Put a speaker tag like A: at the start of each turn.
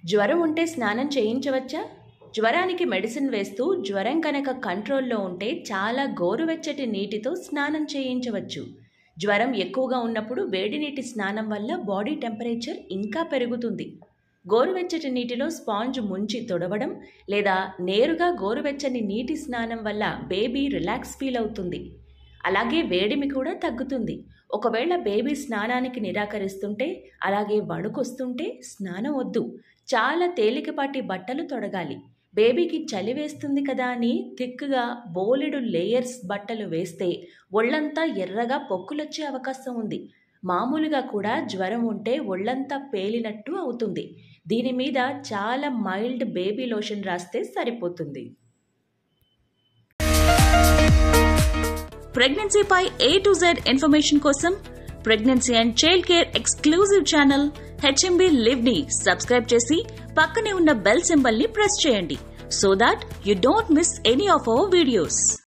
A: జ్వరం ఉంటే స్నానం చేయించవచ్చా జ్వరానికి మెడిసిన్ వేస్తూ జ్వరం కనుక కంట్రోల్లో ఉంటే చాలా గోరువెచ్చటి నీటితో స్నానం చేయించవచ్చు జ్వరం ఎక్కువగా ఉన్నప్పుడు వేడి నీటి స్నానం వల్ల బాడీ టెంపరేచర్ ఇంకా పెరుగుతుంది గోరువెచ్చటి నీటిలో స్పాంజ్ ముంచి తొడవడం లేదా నేరుగా గోరువెచ్చని నీటి స్నానం వల్ల బేబీ రిలాక్స్ ఫీల్ అవుతుంది అలాగే వేడిమి కూడా తగ్గుతుంది ఒకవేళ బేబీ స్నానానికి నిరాకరిస్తుంటే అలాగే వణుకొస్తుంటే స్నానం వద్దు చాలా తేలికపాటి బట్టలు తొడగాలి బేబీకి చలి వేస్తుంది కదా అని థిక్గా బోలెడు లేయర్స్ బట్టలు వేస్తే ఒళ్ళంతా ఎర్రగా పొక్కులొచ్చే అవకాశం ఉంది మామూలుగా కూడా జ్వరం ఉంటే ఒళ్ళంతా పేలినట్టు అవుతుంది దీని మీద చాలా మైల్డ్ బేబీ లోషన్ రాస్తే సరిపోతుంది
B: ప్రెగ్నెన్సీపై ఏ టు జెడ్ ఇన్ఫర్మేషన్ కోసం pregnancy and child care exclusive channel HMB live ని సబ్స్క్రైబ్ చేసి పక్కనే ఉన్న బెల్ సింబల్ ని ప్రెస్ చేయండి so that you don't miss any of our videos